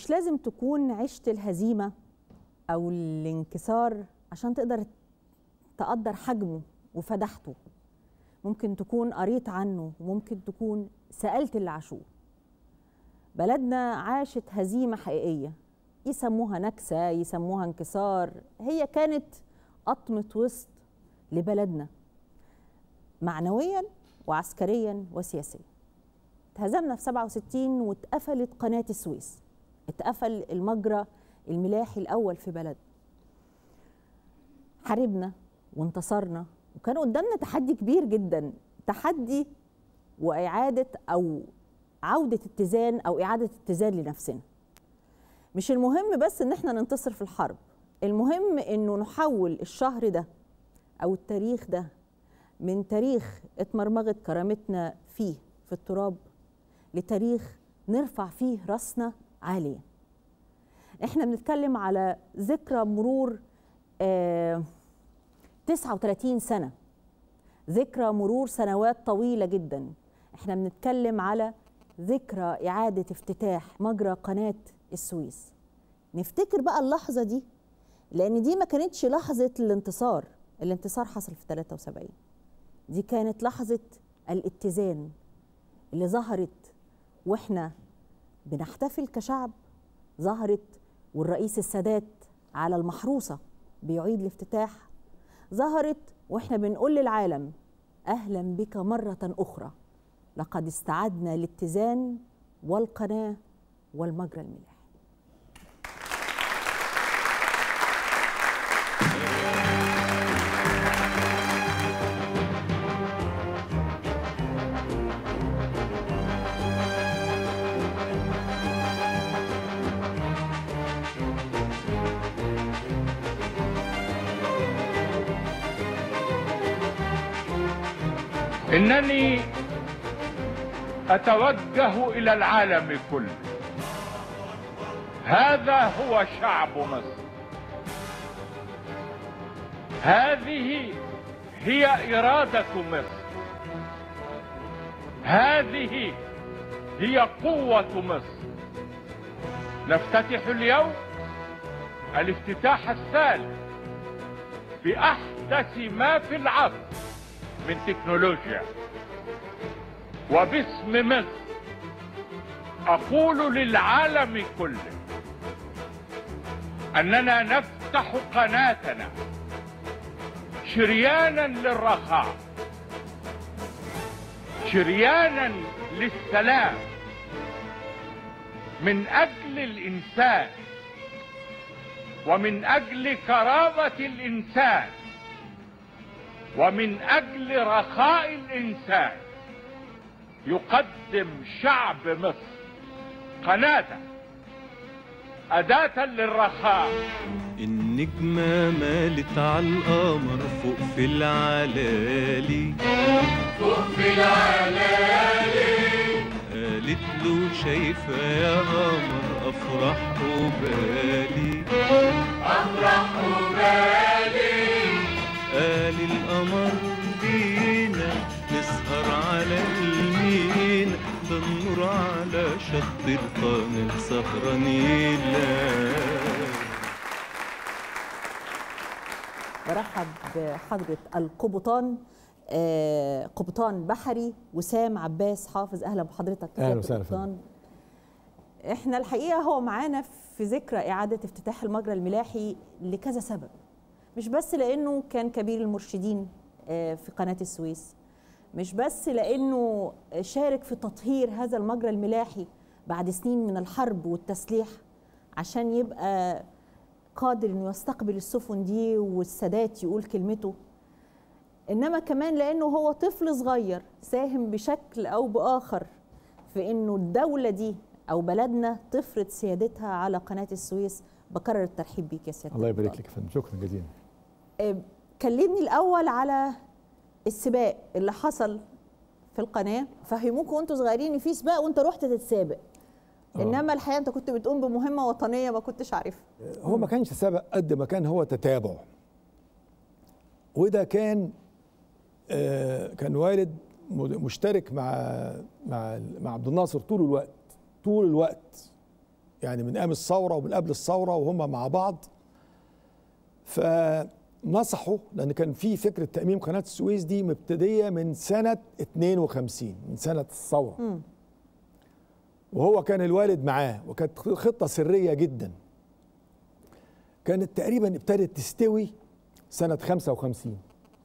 مش لازم تكون عشت الهزيمة أو الانكسار عشان تقدر تقدر حجمه وفدحته ممكن تكون قريت عنه وممكن تكون سألت اللي عاشوه بلدنا عاشت هزيمة حقيقية يسموها نكسة يسموها انكسار هي كانت قطمة وسط لبلدنا معنويا وعسكريا وسياسيا اتهزمنا في 67 واتقفلت قناة السويس اتقفل المجرى الملاحي الأول في بلد حاربنا وانتصرنا وكان قدامنا تحدي كبير جدا تحدي وإعادة أو عودة اتزان أو إعادة اتزان لنفسنا مش المهم بس إن احنا ننتصر في الحرب المهم إنه نحول الشهر ده أو التاريخ ده من تاريخ اتمرمغت كرامتنا فيه في التراب لتاريخ نرفع فيه راسنا عالية احنا بنتكلم على ذكرى مرور آه 39 سنة ذكرى مرور سنوات طويلة جدا احنا بنتكلم على ذكرى إعادة افتتاح مجرى قناة السويس نفتكر بقى اللحظة دي لأن دي ما كانتش لحظة الانتصار الانتصار حصل في 73 دي كانت لحظة الاتزان اللي ظهرت واحنا بنحتفل كشعب ظهرت والرئيس السادات على المحروسة بيعيد الافتتاح ظهرت واحنا بنقول للعالم أهلا بك مرة أخرى لقد استعدنا الاتزان والقناة والمجرى الملاحي انني اتوجه الى العالم كله هذا هو شعب مصر هذه هي اراده مصر هذه هي قوه مصر نفتتح اليوم الافتتاح الثالث باحدث ما في العصر من تكنولوجيا وباسم مصر اقول للعالم كله اننا نفتح قناتنا شريانا للرخاء شريانا للسلام من اجل الانسان ومن اجل كرامه الانسان ومن اجل رخاء الانسان يقدم شعب مصر قناة أداة للرخاء النجمة مالت على القمر فوق في العلالي فوق في العلالي قالت له شايفة يا قمر أفرح وبالي أفرح وبالي قال القمر بينا نسهر على المينا ده النور على شط القناة سهرانين برحب بحضرة القبطان آه، قبطان بحري وسام عباس حافظ اهلا بحضرتك أهلا يا وسهلا قبطان. احنا الحقيقه هو معانا في ذكرى اعاده افتتاح المجرى الملاحي لكذا سبب مش بس لانه كان كبير المرشدين آه، في قناه السويس مش بس لانه شارك في تطهير هذا المجرى الملاحي بعد سنين من الحرب والتسليح عشان يبقى قادر انه يستقبل السفن دي والسادات يقول كلمته انما كمان لانه هو طفل صغير ساهم بشكل او باخر في انه الدوله دي او بلدنا تفرض سيادتها على قناه السويس بكرر الترحيب بيك يا سياده الله يبارك القبطان. لك يا فندم شكرا جزيلا آه، كلمني الاول على السباق اللي حصل في القناه فهموكوا وانتوا صغيرين إن في سباق وانت رحت تتسابق آه. انما الحقيقه انت كنت بتقوم بمهمه وطنيه ما كنتش عارفها هو ما كانش سبق قد ما كان هو تتابع وده كان آه، كان والد مشترك مع مع مع عبد الناصر طول الوقت طول الوقت يعني من ايام الثوره ومن قبل الثوره وهم مع بعض فنصحوا لان كان في فكره تاميم قناه السويس دي مبتديه من سنه 52 من سنه الثوره وهو كان الوالد معاه وكانت خطه سريه جدا كانت تقريبا ابتدت تستوي سنه 55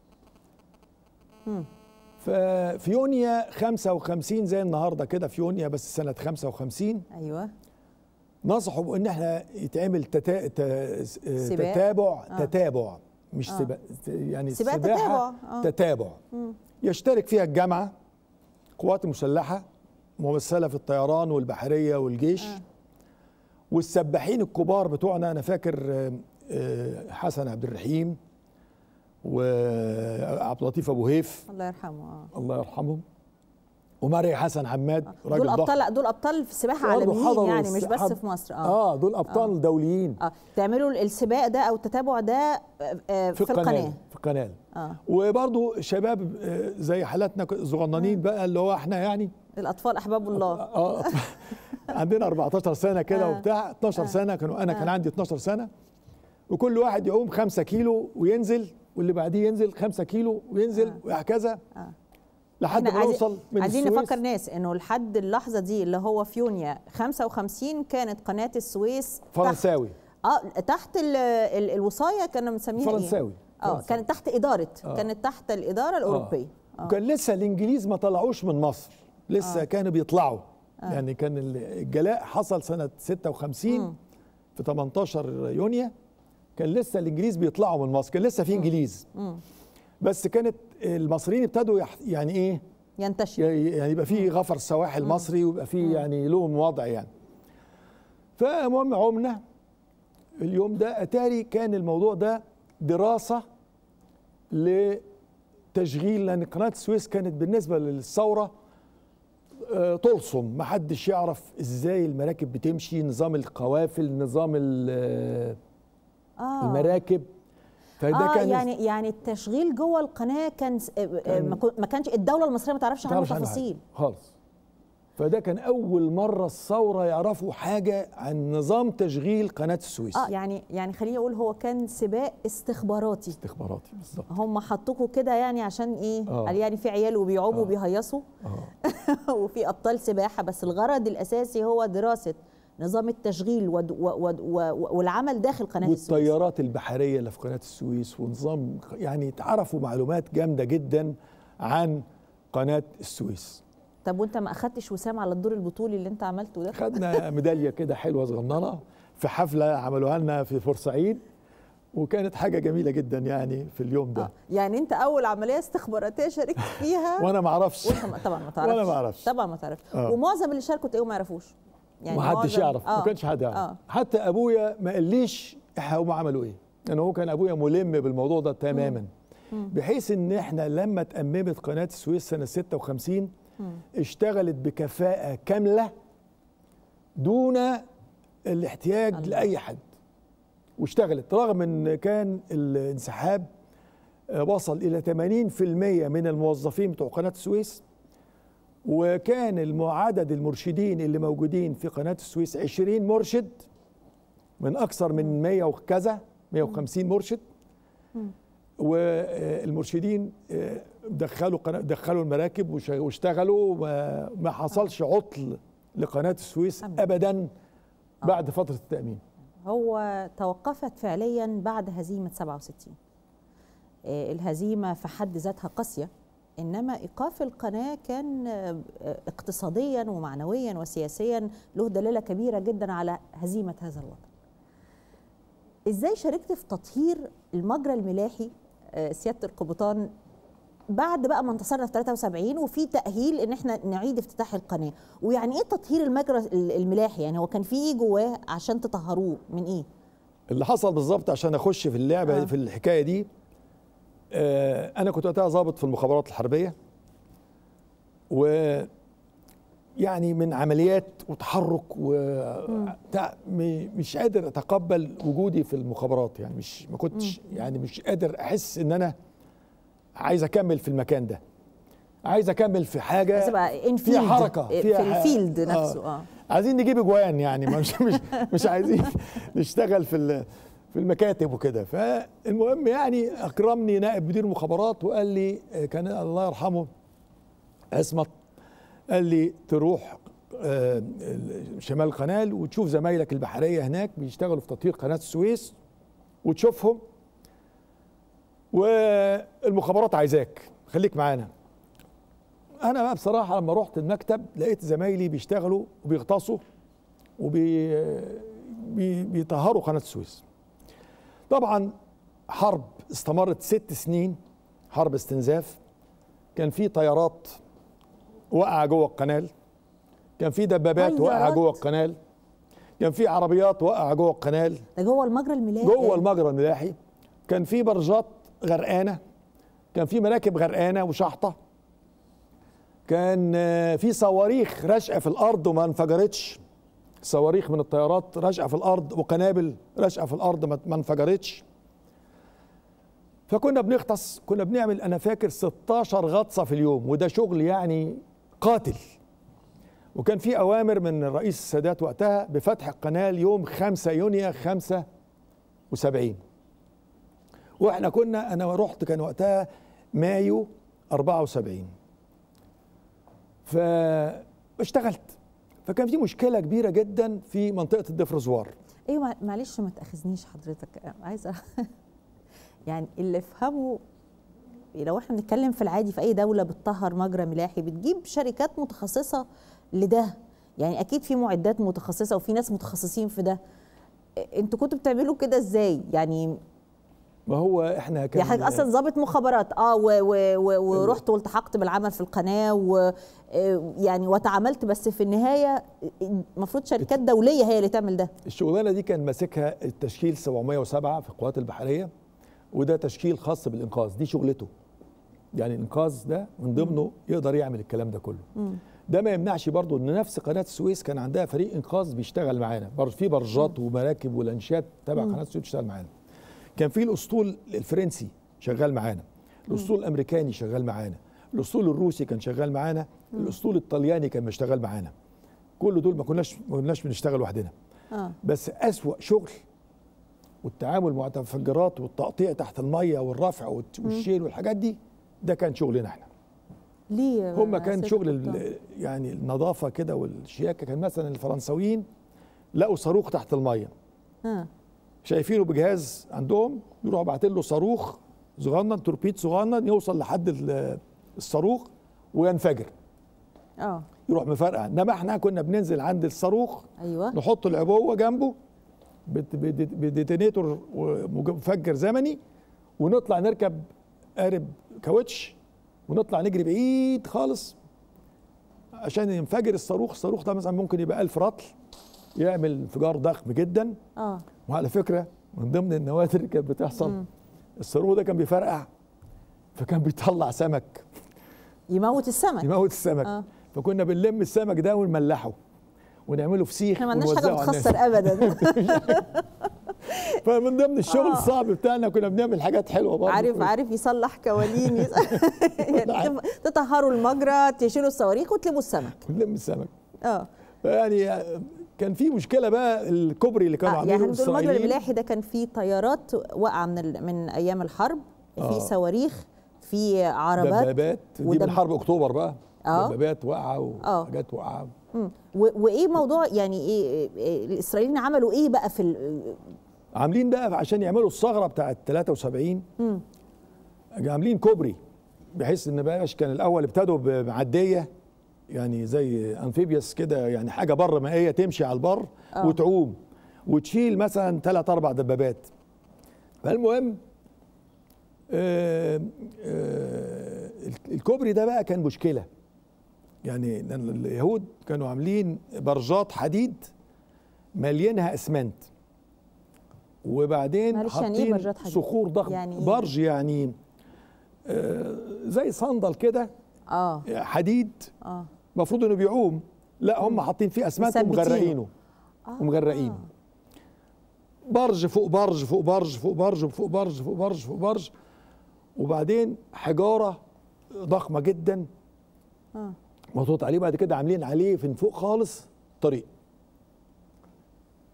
ففي يونيو 55 زي النهارده كده في يونيو بس سنه 55 ايوه نصحوا بان احنا يتعمل تتا... ت... سباق؟ تتابع آه. تتابع مش آه. سباق يعني سباق السباحة تتابع، آه. تتابع يشترك فيها الجامعه قوات مسلحه ممثله في الطيران والبحريه والجيش آه. والسباحين الكبار بتوعنا انا فاكر آه، آه، حسن عبد الرحيم وعبد اللطيف ابو هيف الله يرحمه اه الله يرحمهم وماري حسن عماد راجل دول ضخم. ابطال دول ابطال في السباحه برضه عالميين حضروا يعني مش بس السحاب. في مصر اه اه دول ابطال دوليين اه تعملوا السباق ده او التتابع ده آه، آه، في, في القناه القناه في القناه اه وبرضه شباب آه، زي حالاتنا ك- صغننين بقى اللي هو احنا يعني الاطفال احباب الله اه عندنا 14 سنه كده آه. وبتاع 12 سنه كانوا انا كان عندي 12 سنه وكل واحد يقوم 5 كيلو وينزل واللي بعديه ينزل 5 كيلو وينزل وهكذا آه. لحد احنا ما عايزين- نوصل من عايزين السويس نفكر ناس انه لحد اللحظه دي اللي هو في يونيو 55 كانت قناه السويس تحت فرنساوي اه تحت ال ال الوصايه كانوا مسميها فرنساوي ايه؟ اه فرنساوي. كانت تحت اداره آه. كانت تحت الاداره الاوروبيه آه. وكان لسه الانجليز ما طلعوش من مصر لسه آه. آه. كانوا بيطلعوا آه. يعني كان ال- الجلاء حصل سنه 56 مم. في 18 يونيو كان لسه الانجليز بيطلعوا من مصر كان لسه في انجليز مم. بس كانت المصريين ابتدوا يح- يعني ايه ينتشر يعني يبقى في غفر سواحل مصري ويبقى في يعني لهم وضع يعني فالمهم عمنا اليوم ده اتاري كان الموضوع ده دراسه لتشغيل لان قناه السويس كانت بالنسبه للثوره آه، طلسم ما حدش يعرف ازاي المراكب بتمشي نظام القوافل نظام ال- اه المراكب فده اه كان يعني يعني التشغيل جوه القناه كان س- آه، آه، ما كن- ما كانش الدوله المصريه ما تعرفش عنه تعرفش عنه تفاصيل حاجة خالص فده كان اول مره الثوره يعرفوا حاجه عن نظام تشغيل قناه السويس اه يعني يعني خليني اقول هو كان سباق استخباراتي استخباراتي بالظبط هم حطوكوا كده يعني عشان ايه آه. قال يعني في عيال وبيعوموا آه. وبيهيصوا اه وفي ابطال سباحه بس الغرض الاساسي هو دراسه نظام التشغيل ود و و و والعمل داخل قناه السويس والطيارات البحريه اللي في قناه السويس ونظام يعني اتعرفوا معلومات جامده جدا عن قناه السويس طب وانت ما اخدتش وسام على الدور البطولي اللي انت عملته ده خدنا ميداليه كده حلوه صغننه في حفله عملوها لنا في بورسعيد وكانت حاجه جميله جدا يعني في اليوم ده آه. يعني انت اول عمليه استخباراتيه شاركت فيها وانا ما اعرفش وانت ما- طبعا ما تعرفش وأنا ما أعرفش. طبعا ما تعرفش آه. ومعظم اللي شاركوا تلاقيهم ما يعرفوش يعني ما حدش معظم- يعرف ما آه. كانش حد يعرف آه. حتى ابويا ما قاليش هم عملوا ايه لان هو كان ابويا ملم بالموضوع ده تماما بحيث ان احنا لما تأممت قناه السويس سنه 56 اشتغلت بكفاءه كامله دون الاحتياج الله. لاي حد واشتغلت رغم ان كان الانسحاب آه، وصل الى 80% من الموظفين بتوع قناه السويس وكان الم- عدد المرشدين اللي موجودين في قناه السويس 20 مرشد من اكثر من 100 وكذا 150 مرشد والمرشدين آه، دخلوا قناة دخلوا المراكب وش- واشتغلوا وما ما حصلش عطل لقناه السويس الحمد ابدا بعد فتره التامين هو توقفت فعليا بعد هزيمه 67 آه، الهزيمه في حد ذاتها قاسيه انما ايقاف القناه كان آه، آه، اقتصاديا ومعنويا وسياسيا له دلاله كبيره جدا على هزيمه هذا الوطن ازاي شاركت في تطهير المجرى الملاحي آه، سياده القبطان بعد بقى ما انتصرنا في 73 وفي تاهيل ان احنا نعيد افتتاح القناه ويعني ايه تطهير المجرى الملاحي يعني هو كان في ايه جواه عشان تطهروه من ايه اللي حصل بالظبط عشان اخش في اللعبه آه. آه. في الحكايه دي آه انا كنت وقتها ضابط في المخابرات الحربيه و يعني من عمليات وتحرك و تع- م- مش قادر اتقبل وجودي في المخابرات يعني مش ما كنتش يعني مش قادر احس ان انا عايز اكمل في المكان ده عايز اكمل في حاجه بس بقى فيها infield، حركه في فيها ح- الفيلد نفسه اه عايزين نجيب اجوان يعني مش مش مش عايزين نشتغل في ال- في المكاتب وكده فالمهم يعني اكرمني نائب مدير مخابرات وقال لي آه، كان الله يرحمه عصمت قال لي تروح آه، شمال القناه وتشوف زمايلك البحريه هناك بيشتغلوا في تطهير قناه السويس وتشوفهم والمخابرات عايزاك خليك معانا انا بقى بصراحه لما رحت المكتب لقيت زمايلي بيشتغلوا وبيغطسوا وبي بي- بيطهروا قناه السويس طبعا حرب استمرت ست سنين حرب استنزاف كان في طيارات وقع جوه القناه كان في دبابات وقع طيارات؟ جوه القناه كان في عربيات وقع جوه القناه ده جوه المجرى الملاحي جوه المجرى الملاحي كان في برجات غرقانه كان في مراكب غرقانه وشحطه كان آه، في صواريخ راشقه في الارض وما انفجرتش صواريخ من الطيارات راشقه في الارض وقنابل راشقه في الارض ما ما انفجرتش فكنا بنغطس كنا بنعمل انا فاكر 16 غطسه في اليوم وده شغل يعني قاتل وكان في اوامر من الرئيس السادات وقتها بفتح القناه يوم 5 يونيو 75 واحنا كنا انا رحت كان وقتها مايو 74 فاشتغلت فكان في مشكله كبيره جدا في منطقه الدفرزوار ايوه مع- معلش ما تاخذنيش حضرتك أنا عايزه يعني اللي افهمه لو احنا بنتكلم في العادي في اي دوله بتطهر مجرى ملاحي بتجيب شركات متخصصه لده يعني اكيد في معدات متخصصه وفي ناس متخصصين في ده انتوا كنتوا بتعملوا كده ازاي يعني ما هو احنا كان يعني حضرتك اصلا ضابط مخابرات اه و و و ورحت والتحقت بالعمل في القناه و آه، يعني وتعاملت بس في النهايه المفروض شركات دوليه هي اللي تعمل ده الشغلانه دي كان ماسكها التشكيل 707 في القوات البحريه وده تشكيل خاص بالانقاذ دي شغلته يعني الانقاذ ده من ضمنه يقدر يعمل الكلام ده كله ده ما يمنعش برضو ان نفس قناه السويس كان عندها فريق انقاذ بيشتغل معانا بر- في برجات ومراكب ولانشات تبع قناه السويس بتشتغل معانا كان في الاسطول الفرنسي شغال معانا الاسطول الامريكاني شغال معانا الاسطول الروسي كان شغال معانا الاسطول الطلياني كان بيشتغل معانا كل دول ما كناش ما كناش بنشتغل لوحدنا اه بس أسوأ شغل والتعامل مع المتفجرات والتقطيع تحت المية والرفع والت- والشيل والحاجات دي ده كان شغلنا احنا ليه يا هم كان سيادة شغل الدكتور؟ ال- يعني النظافة كده والشياكة كان مثلا الفرنساويين لقوا صاروخ تحت المية اه شايفينه بجهاز عندهم يروحوا باعتين له صاروخ صغنن توربيد صغنن يوصل لحد ال- الصاروخ وينفجر اه يروح مفرقع انما احنا كنا بننزل عند الصاروخ ايوه نحط العبوه جنبه بت- بديت- بديتونيتور ومفجر زمني ونطلع نركب قارب كاوتش ونطلع نجري بعيد خالص عشان ينفجر الصاروخ الصاروخ ده مثلا ممكن يبقى ألف رطل يعمل انفجار ضخم جدا اه وعلى فكرة من ضمن النوادر اللي كانت بتحصل الصاروخ ده كان بيفرقع فكان بيطلع سمك يموت السمك يموت السمك آه. فكنا بنلم السمك ده ونملحه ونعمله فسيخ احنا ما عندناش حاجه ونوزعه على الناس. بتخسر ابدا فمن ضمن الشغل آه. الصعب بتاعنا كنا بنعمل حاجات حلوه برضه عارف عارف يصلح كوالين يص- يعني تف- تطهروا المجرى تشيلوا الصواريخ وتلموا السمك بنلم السمك اه يعني كان في مشكله بقى الكوبري اللي كانوا آه، عاملينه يعني بتقول المجرى الاسرائيليين الملاحي ده كان فيه طيارات واقعه من ال... من ايام الحرب في آه. صواريخ في عربات دبابات دي ودب- من حرب اكتوبر بقى آه. دبابات واقعه آه. وحاجات واقعه مم. و... وايه موضوع يعني ايه إيه- الاسرائيليين عملوا ايه بقى في ال... عاملين بقى عشان يعملوا الثغره بتاعت 73 مم. عاملين كوبري بحيث ان بقاش كان الاول ابتدوا بمعديه يعني زي انفيبيوس كده يعني حاجه بر مائيه تمشي على البر آه. وتعوم وتشيل مثلا ثلاث اربع دبابات فالمهم آه آه الكوبري ده بقى كان مشكله يعني لأن اليهود كانوا عاملين برجات حديد مليانها اسمنت وبعدين معلش يعني إيه حاطين برجات حديد؟ صخور ضخمه يعني يعني إيه؟ برج يعني آه زي صندل كده اه حديد اه المفروض انه بيعوم لا هم حاطين فيه اسمنت مثبتينه. ومغرقينه ومغرقينه برج فوق برج فوق برج فوق برج فوق برج فوق برج فوق برج وبعدين حجاره ضخمه جدا اه محطوط عليه بعد كده عاملين عليه من فوق خالص طريق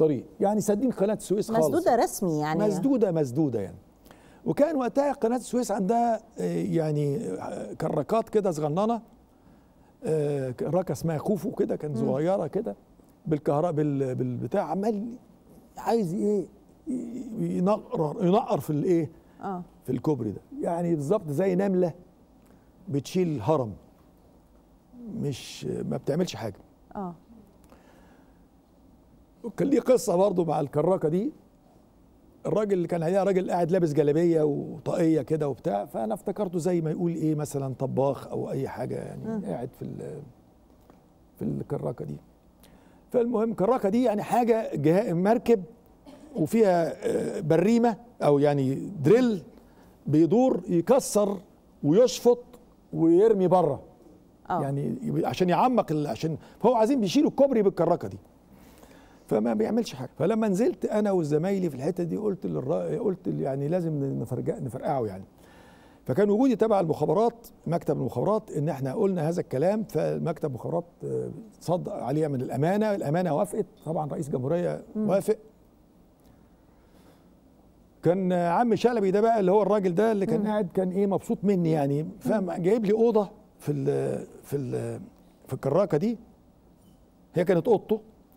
الطريق يعني سادين قناه السويس خالص مسدوده رسمي يعني مسدوده مسدوده يعني وكان وقتها قناه السويس عندها آه، يعني آه، كراكات كده صغننه آه، كراكه اسمها خوفو كده كان صغيره كده بالكهرباء بال- بالبتاع عمال عايز ايه ي- ينقر ينقر في الايه اه في الكوبري ده يعني بالظبط زي نمله بتشيل هرم مش ما بتعملش حاجه اه كان ليه قصه برضه مع الكراكه دي الراجل اللي كان عليها راجل قاعد لابس جلابيه وطاقيه كده وبتاع فانا افتكرته زي ما يقول ايه مثلا طباخ او اي حاجه يعني قاعد في ال- في الكراكه دي فالمهم الكراكه دي يعني حاجه جها مركب وفيها آه، بريمه او يعني دريل بيدور يكسر ويشفط ويرمي بره اه يعني يبقى عشان يعمق ال- عشان فهو عايزين بيشيلوا الكوبري بالكراكه دي فما بيعملش حاجه فلما نزلت انا وزمايلي في الحته دي قلت للرا... قلت ل- يعني لازم نفرجع نفرقعه يعني فكان وجودي تبع المخابرات مكتب المخابرات ان احنا قلنا هذا الكلام فمكتب المخابرات آه، صدق عليه من الامانه الامانه وافقت طبعا رئيس جمهوريه وافق كان عم شلبي ده بقى اللي هو الراجل ده اللي كان قاعد كان ايه مبسوط مني يعني فجايب لي اوضه في ال في ال في الكراكه دي هي كانت اوضته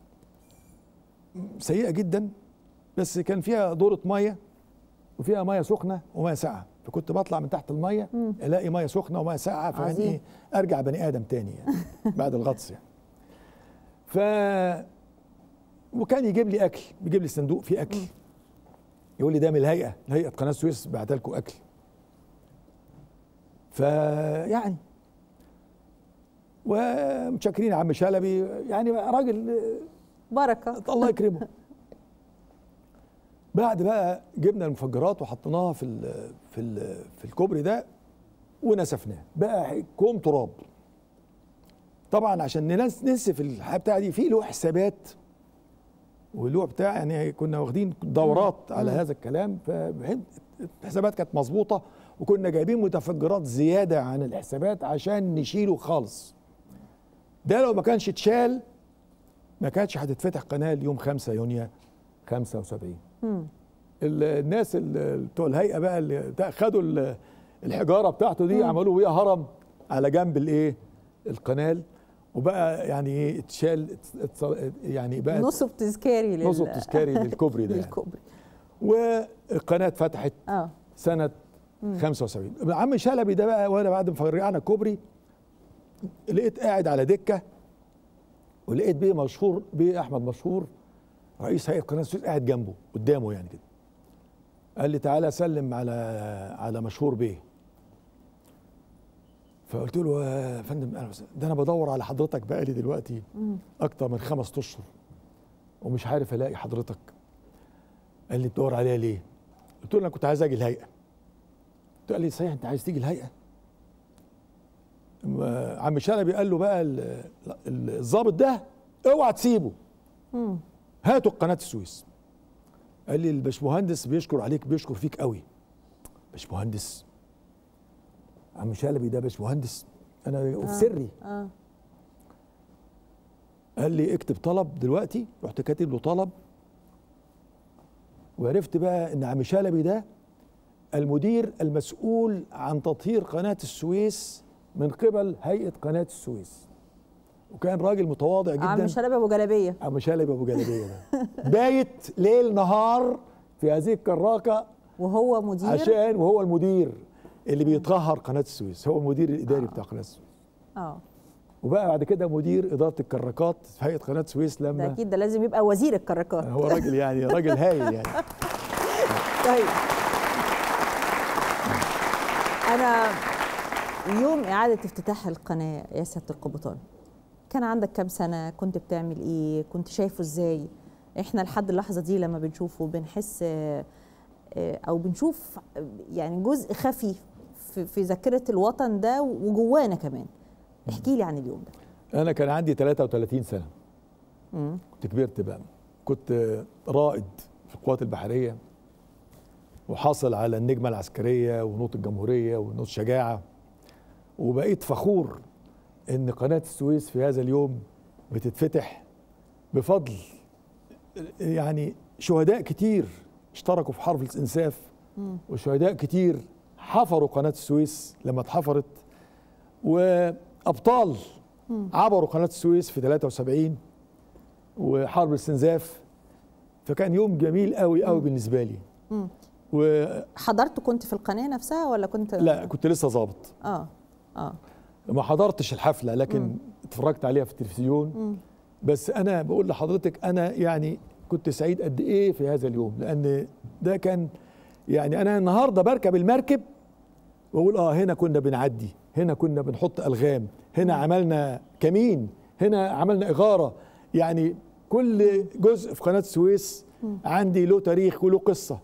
سيئه جدا بس كان فيها دوره ميه وفيها ميه سخنه وميه ساقعه فكنت بطلع من تحت الميه الاقي ميه سخنه وميه ساقعه فيعني عظيم. ايه ارجع بني ادم تاني يعني بعد الغطس يعني ف وكان يجيب لي اكل بيجيب لي صندوق فيه اكل يقول لي ده من الهيئه هيئه قناه السويس بعت لكم اكل فيعني ومتشكرين يا عم شلبي يعني راجل بركه الله يكرمه بعد بقى جبنا المفجرات وحطيناها في ال في ال في الكوبري ده ونسفناه بقى كوم تراب طبعا عشان ننس- ننسف الحاجه بتاع دي في له حسابات وله بتاع يعني كنا واخدين دورات على هذا الكلام فالحسابات كانت مظبوطه وكنا جايبين متفجرات زياده عن الحسابات عشان نشيله خالص ده لو ما كانش اتشال ما كانتش هتتفتح قناه اليوم 5 يونيو 75 ال- الناس ال- بتوع الهيئه بقى اللي بتاع- خدوا ال- الحجاره بتاعته دي عملوا بيها هرم على جنب الايه القناه وبقى يعني ايه اتشال ات- ات- يعني بقى نصب تذكاري لل... نصب تذكاري للكوبري ده يعني. للكوبري والقناه اتفتحت اه سنه 75 عم شلبي ده بقى وانا بعد ما فرقعنا الكوبري لقيت قاعد على دكه ولقيت بيه مشهور بيه احمد مشهور رئيس هيئه قناه السويس قاعد جنبه قدامه يعني كده قال لي تعالى سلم على على مشهور بيه فقلت له يا فندم أهلا وسهلا. ده انا بدور على حضرتك بقالي دلوقتي اكتر من خمس اشهر ومش عارف الاقي حضرتك قال لي بتدور عليا ليه؟ قلت له انا كنت عايز اجي الهيئه قال لي صحيح انت عايز تيجي الهيئه م- عم شلبي قال له بقى ال- ال- الضابط ده اوعى تسيبه هاتوا قناه السويس قال لي الباشمهندس بيشكر عليك بيشكر فيك قوي باشمهندس عم شلبي ده باشمهندس انا وفي سري اه قال لي اكتب طلب دلوقتي رحت كاتب له طلب وعرفت بقى ان عم شلبي ده المدير المسؤول عن تطهير قناة السويس من قبل هيئة قناة السويس وكان راجل متواضع جدا عم شلبي ابو جلابيه عم شلبي ابو جلابيه ده بايت ليل نهار في هذه الكراكه وهو مدير عشان وهو المدير اللي بيطهر قناه السويس هو المدير الاداري بتاع قناه السويس اه وبقى بعد كده مدير اداره الكراكات في هيئه قناه السويس ده لما اكيد ده لازم يبقى وزير الكراكات هو راجل يعني راجل هايل يعني طيب انا يوم اعاده افتتاح القناه يا سياده القبطان كان عندك كام سنه كنت بتعمل ايه كنت شايفه ازاي احنا لحد اللحظه دي لما بنشوفه بنحس آه، آه، او بنشوف آه، يعني جزء خفي في, في ذاكره الوطن ده وجوانا كمان احكي لي عن اليوم ده انا كان عندي 33 سنه مم. كنت كبرت بقى كنت رائد في القوات البحريه وحاصل على النجمه العسكريه ونوط الجمهوريه ونوط شجاعه وبقيت فخور ان قناه السويس في هذا اليوم بتتفتح بفضل يعني شهداء كتير اشتركوا في حرب الاستنساف وشهداء كتير حفروا قناه السويس لما اتحفرت وابطال عبروا قناه السويس في 73 وحرب الاستنزاف فكان يوم جميل قوي قوي بالنسبه لي ولا حضرت كنت في القناه نفسها ولا كنت كنت لسه ظابط اه اه ما حضرتش الحفله لكن اتفرجت عليها في التلفزيون بس انا بقول لحضرتك انا يعني كنت سعيد قد ايه في هذا اليوم لان ده كان يعني انا النهارده بركب المركب واقول اه هنا كنا بنعدي هنا كنا بنحط الغام هنا عملنا كمين هنا عملنا اغاره يعني كل جزء في قناه السويس عندي له تاريخ وله قصه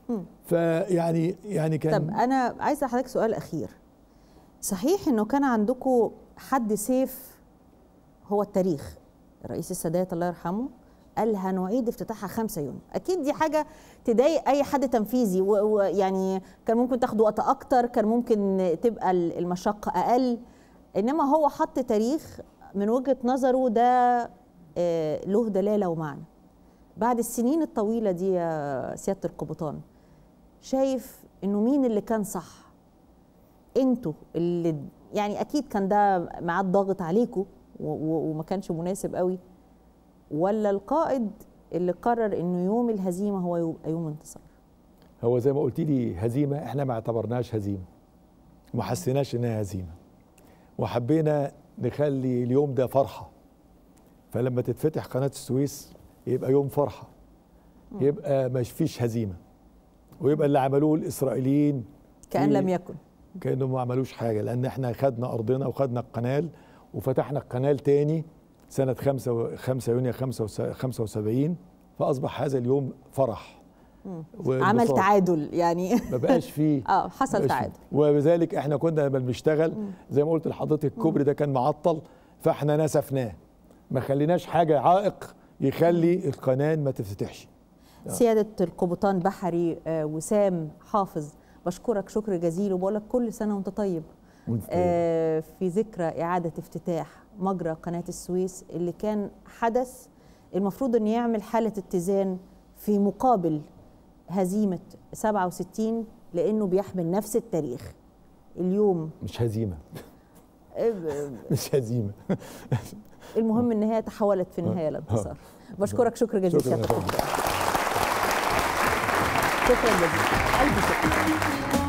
فيعني يعني كان طب انا عايزه حضرتك سؤال اخير صحيح انه كان عندكم حد سيف هو التاريخ الرئيس السادات الله يرحمه قال هنعيد افتتاحها 5 يونيو اكيد دي حاجه تضايق اي حد تنفيذي ويعني كان ممكن تاخد وقت اكتر كان ممكن تبقى المشقه اقل انما هو حط تاريخ من وجهه نظره ده آه، له دلاله ومعنى بعد السنين الطويله دي يا سياده القبطان شايف انه مين اللي كان صح انتوا اللي يعني اكيد كان ده ميعاد ضاغط عليكم وما كانش مناسب قوي ولا القائد اللي قرر انه يوم الهزيمه هو يبقى يوم انتصار هو زي ما قلت لي هزيمه احنا ما اعتبرناش هزيمه وما حسيناش انها هزيمه وحبينا نخلي اليوم ده فرحه فلما تتفتح قناه السويس يبقى يوم فرحه يبقى ما فيش هزيمه ويبقى اللي عملوه الاسرائيليين كان لم يكن كانوا ما عملوش حاجه لان احنا خدنا ارضنا وخدنا القنال وفتحنا القنال تاني سنه 5 5 يونيو 75 فاصبح هذا اليوم فرح عمل تعادل يعني ما بقاش فيه اه حصل تعادل وبذلك احنا كنا لما بنشتغل زي ما قلت لحضرتك الكوبري ده كان معطل فاحنا نسفناه ما خليناش حاجه عائق يخلي القناه ما تفتتحش سياده القبطان بحري آه وسام حافظ بشكرك شكر جزيل وبقول لك كل سنه وانت طيب آه في ذكرى اعاده افتتاح مجرى قناه السويس اللي كان حدث المفروض انه يعمل حاله اتزان في مقابل هزيمه 67 لانه بيحمل نفس التاريخ اليوم مش هزيمه مش هزيمه المهم ان هي تحولت في النهايه لانتصار بشكرك شكر جزيل شكرا شكرا شكرا جزيلا الف شكر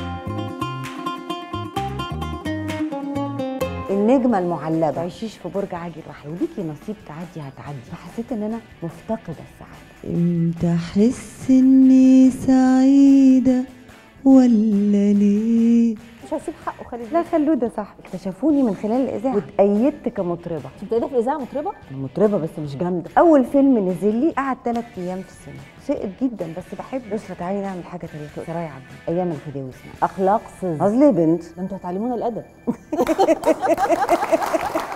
النجمه المعلبه تعيشيش في برج عاجل واحد وليكي نصيب تعدي هتعدي فحسيت ان انا مفتقده السعاده امتى احس اني سعيده ولا ليه مش هسيب حقه خالد لا خلوده صح اكتشفوني من خلال الاذاعه واتأيدت كمطربه انت في الاذاعه مطربه مطربه بس مش جامده اول فيلم نزل لي قعد ثلاث ايام في السينما سقط جدا بس بحب بشرى تعالي نعمل حاجه تاريخيه سرايا عبد ايام الخديوي اسمها اخلاق صز اصلي بنت ده انتوا هتعلمونا الادب